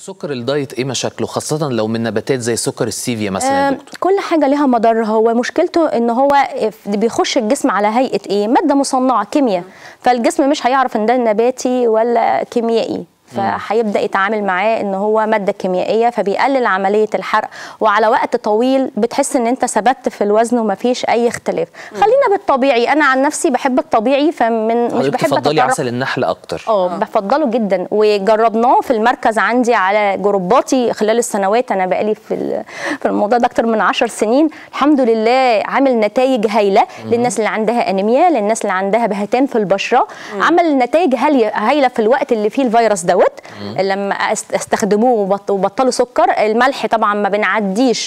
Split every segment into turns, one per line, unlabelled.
سكر الدايت ايه مشاكله خاصة لو من نباتات زي سكر السيفيا مثلا يا
آم،
دكتور
كل حاجه ليها مضر هو مشكلته ان هو بيخش الجسم على هيئه ايه ماده مصنعه كيمياء فالجسم مش هيعرف ان ده نباتي ولا كيميائي فهيبدا يتعامل معاه ان هو ماده كيميائيه فبيقلل عمليه الحرق وعلى وقت طويل بتحس ان انت ثبت في الوزن ومفيش اي اختلاف خلينا بالطبيعي انا عن نفسي بحب الطبيعي فمن مش
حضرتك
بحب
تفضلي
اتطرق
عسل النحل اكتر
اه بفضله جدا وجربناه في المركز عندي على جروباتي خلال السنوات انا بقالي في ال- في الموضوع ده اكتر من عشر سنين الحمد لله عامل نتائج هايله للناس اللي عندها انيميا للناس اللي عندها بهتان في البشره عمل نتائج هاليه هايله في الوقت اللي فيه الفيروس دوت لما أست- استخدموه وبط- وبطلوا سكر الملح طبعا ما بنعديش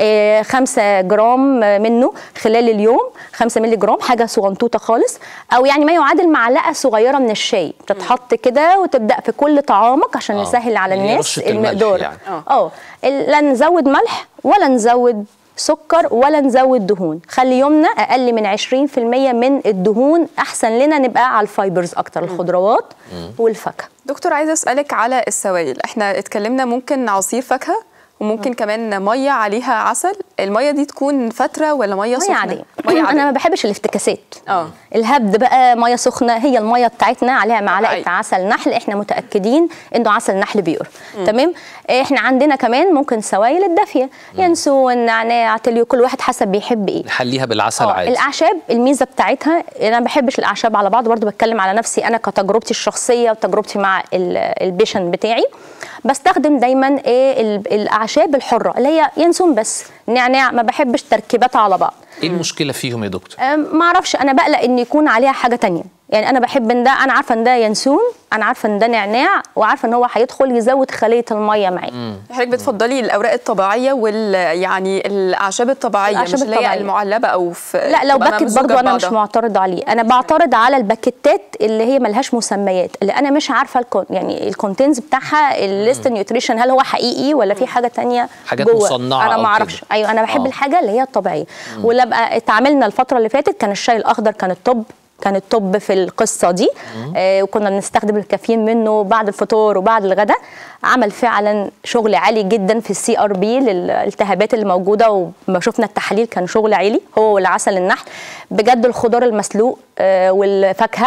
5 جرام منه خلال اليوم 5 مللي جرام حاجه صغنطوطه خالص او يعني ما يعادل معلقه صغيره من الشاي بتتحط كده وتبدا في كل طعامك عشان
آه.
نسهل على
اللي هي
الناس
رشة الملح
المقدار
يعني.
اه ال- لا نزود ملح ولا نزود سكر ولا نزود دهون خلي يومنا اقل من 20% من الدهون احسن لنا نبقى على الفايبرز اكتر الخضروات والفاكهه
دكتور عايزه اسالك على السوائل احنا اتكلمنا ممكن عصير فاكهه وممكن كمان ميه عليها عسل الميه دي تكون فتره ولا ميه
ميه
سخنه
عاديه
ميه
انا ما
عاديه
بحبش الافتكاسات
اه
الهبد بقى ميه سخنه هي الميه بتاعتنا عليها معلقه
طبيعي.
عسل نحل احنا متاكدين انه عسل نحل بيور تمام احنا عندنا كمان ممكن سوائل الدافيه ينسون نعناع تليو كل واحد حسب بيحب ايه
نحليها بالعسل
آه،
عادي
الاعشاب الميزه بتاعتها انا ما بحبش الاعشاب على بعض برضو بتكلم على نفسي انا كتجربتي الشخصيه وتجربتي مع ال- البيشن بتاعي بستخدم دايما ايه ال- الاعشاب الحره اللي هي ينسون بس نعناع ما بحبش تركيباتها على بعض
ايه المشكلة فيهم يا دكتور
أم، ما اعرفش انا بقلق ان يكون عليها حاجه تانية يعني انا بحب ان ده انا عارفه ان ده ينسون انا عارفه ان ده نعناع وعارفه ان هو هيدخل يزود خليه الميه معايا
حضرتك بتفضلي الاوراق الطبيعيه وال يعني الاعشاب الطبيعيه
الأعشاب
مش اللي هي
الطبيعية.
المعلبه او في
لا لو
تبقى
باكت
ممزوجة
برضو انا مش
ببعضها.
معترضه عليه انا بعترض على الباكيتات اللي هي ملهاش مسميات اللي انا مش عارفه الكون يعني الكونتينز بتاعها الليست نيوتريشن هل هو حقيقي ولا في حاجه تانية
حاجات
جوه
مصنعة
انا
أو
ما اعرفش
كده.
ايوه انا بحب
آه.
الحاجه اللي هي الطبيعيه ولما اتعاملنا الفتره اللي فاتت كان الشاي الاخضر كان الطب كان الطب في القصه دي آه وكنا بنستخدم الكافيين منه بعد الفطور وبعد الغداء عمل فعلا شغل عالي جدا في السي ار بي للالتهابات اللي موجوده وما شفنا التحاليل كان شغل عالي هو والعسل النحل بجد الخضار المسلوق آه والفاكهه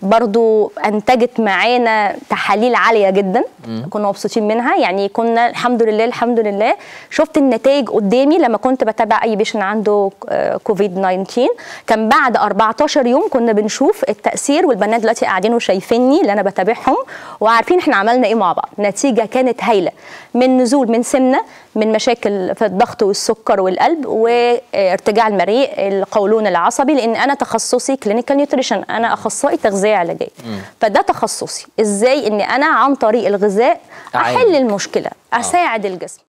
برضو انتجت معانا تحاليل عاليه جدا كنا مبسوطين منها يعني كنا الحمد لله الحمد لله شفت النتائج قدامي لما كنت بتابع اي بيشن عنده آه، كوفيد 19 كان بعد 14 يوم كنا بنشوف التاثير والبنات دلوقتي قاعدين وشايفيني اللي انا بتابعهم وعارفين احنا عملنا ايه مع بعض نتيجه كانت هايله من نزول من سمنه من مشاكل في الضغط والسكر والقلب وارتجاع المريء القولون العصبي لان انا تخصصي كلينيكال نيوتريشن انا اخصائي تغذيه علاجيه فده تخصصي ازاي ان انا عن طريق الغذاء
أعالج.
احل المشكله اساعد الجسم